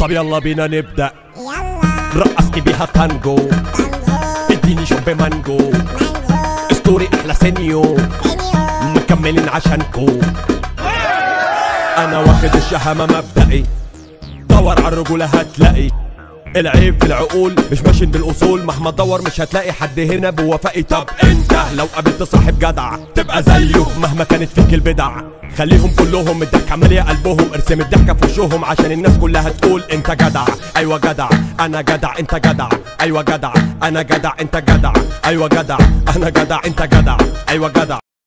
طب يلا بينا نبدأ يلا رقصني بيها تانجو تانجو اديني شوب مانجو مانجو اسطوري احلى سينيو سينيور مكملين عشانكو انا واخد الشهامة مبدئي دور على الرجولة هتلاقي العيب في العقول مش ماشيين بالاصول مهما تدور مش هتلاقي حد هنا بوفائي طب انت لو قابلت صاحب جدع تبقى زيه مهما كانت فيك البدع خليهم كلهم الضحكة مالية قلبهم ارسم الضحكة في وشهم عشان الناس كلها تقول انت جدع ايوه جدع انا جدع انت جدع ايوه جدع انا جدع انت جدع ايوه جدع انا جدع انت جدع ايوه جدع